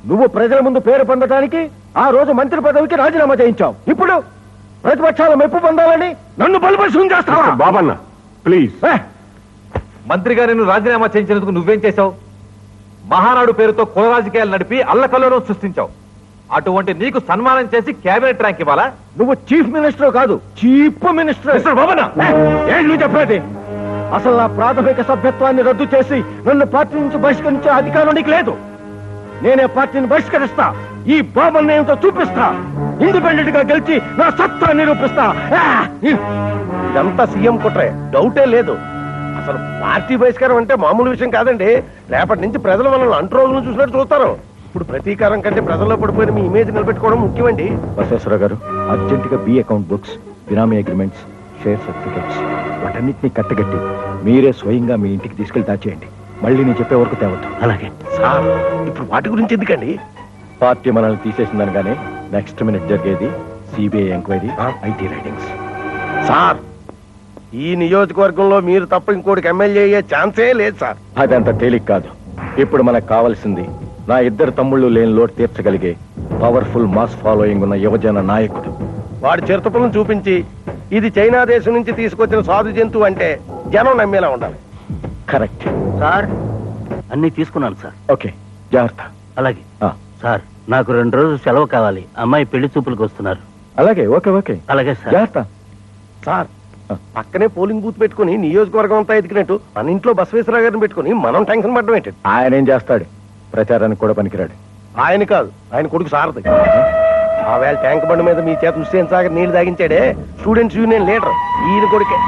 నువ్వు ప్రజల ముందు పేరు పొందడానికి ఆ రోజు మంత్రి పదవికి రాజీనామా చేయించావు ఇప్పుడు ప్రతిపక్షాల మెప్పు పొందాలని నన్ను బలపరిశం చేస్తావా బాబన్న ప్లీజ్ ఏ, మంత్రి గారిని రాజీనామా చేయించినందుకు నువ్వేం చేశావు మహానాడు పేరుతో కుల రాజకీయాలు నడిపి అల్లకల్లోలం సృష్టించావు అటువంటి నీకు సన్మానం చేసి కేబినెట్ ర్యాంక్ ఇవ్వాలా నువ్వు చీఫ్ మినిస్టర్ కాదు చీఫ్ మినిస్టర్ మిస్టర్ బాబన్న! ఏంటి నువ్వు చెప్పేది అసలు నా ప్రాథమిక సభ్యత్వాన్ని రద్దు చేసి నన్ను పార్టీ నుంచి బహిష్కరించే అధికారం నీకు లేదు నేనే పార్టీని బహిష్కరిస్తా ఈ బాబన్ ఏమిటో చూపిస్తా ఇండిపెండెంట్ గా గెలిచి నా సత్తా నిరూపిస్తా ఆ! ఇదంతా సీఎం కుట్రే డౌటే లేదు అసలు పార్టీ బహిష్కారం అంటే మామూలు విషయం కాదండి రేపటి నుంచి ప్రజలు మనల్ని అంట్రోగులు చూసినట్టు చూస్తారు ఇప్పుడు ప్రతీకారం కంటే ప్రజల్లో పడిపోయిన మీ ఇమేజ్ నిలబెట్టుకోవడం ముఖ్యమండి బసవేశ్వర గారు అర్జెంట్ గా B account books benami agreements share certificates వాటన్నిటిని కట్టగట్టి మీరే స్వయంగా మీ ఇంటికి తీసుకెళ్లి దాచేయండి మళ్ళీ నేను చెప్పే వరకు తేవద్దు అలాగే సార్ ఇప్పుడు వాటి గురించి ఎందుకండి పార్టీ మనల్ని తీసేసిందనగానే నెక్స్ట్ మినిట్ జరిగేది CBI enquiry IT raidings sir ఈ నియోజకవర్గంలో మీరు తప్ప ఇంకోటికి ఎమ్మెల్యే అయ్యే ఛాన్సే లేదు సార్ అదంత తేలిక కాదు ఇప్పుడు మనకు కావాల్సింది నా ఇద్దరు తమ్ముళ్ళు లేని లోటు తీర్చగలిగే పవర్ఫుల్ మాస్ ఫాలోయింగ్ ఉన్న యువజన నాయకుడు వాడి చిరుతపులను చూపించి ఇది చైనా దేశం నుంచి తీసుకొచ్చిన సాధు జంతువు అంటే జనం నమ్మేలా ఉండాలి కరెక్ట్ సార్ అన్ని తీసుకున్నాను సార్ ఓకే జాగ్రత్త అలాగే ఆ, సార్ నాకు రెండు రోజులు సెలవు కావాలి అమ్మాయి పెళ్లి చూపులకు వస్తున్నారు అలాగే ఓకే ఓకే అలాగే సార్ జాగ్రత్త సార్ పక్కనే పోలింగ్ బూత్ పెట్టుకుని నియోజకవర్గం అంతా ఎదిగినట్టు మన ఇంట్లో బసవేశ్వరరావు గారిని పెట్టుకుని మనం టెన్షన్ పడడం ఏంటి ఆయన ఏం చేస్తాడు ప్రచారానికి కూడా పనికిరాడు ఆయన కాదు ఆయన కొడుకు సారథి ఆ వేళ ట్యాంక్ బండి మీద మీ చేత హుస్సేన్ సాగర్ నీళ్లు తాగించాడే స్టూడెంట్స్ యూనియన్ లీడర్ ఈయన కొడుకే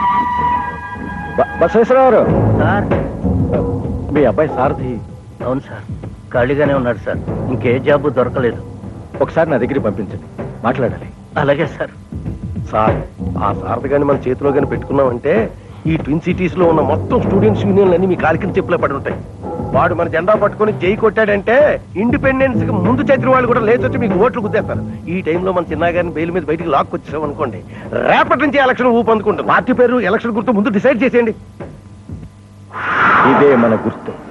బసవేశ్వరరావు సార్ మీ అబ్బాయి సారథి అవును సార్ ఖాళీగానే ఉన్నాడు సార్ ఇంకే జాబ్ దొరకలేదు ఒకసారి నా దగ్గరికి పంపించండి మాట్లాడాలి అలాగే సార్ సార్ ఆ సారథి గాని మన చేతిలో గాని పెట్టుకున్నామంటే ఈ ట్విన్ సిటీస్ లో ఉన్న మొత్తం స్టూడెంట్స్ యూనియన్లు అన్ని మీ కాలికిన చెప్పులే పడి ఉంటాయి వాడు మన జెండా పట్టుకొని జై కొట్టాడంటే ఇండిపెండెన్స్ కి ముందు చచ్చిన వాళ్ళు కూడా లేచొచ్చి మీకు ఓట్లు గుద్దేస్తారు ఈ టైంలో మన చిన్న గారిని బెయిల్ మీద బయటికి లాక్ వచ్చేసాం అనుకోండి రేపటి నుంచి ఎలక్షన్ ఊపందుకుంటాం పార్టీ పేరు ఎలక్షన్ గుర్తు ముందు డిసైడ్ చేసేయండి ఇదే మన గుర్తు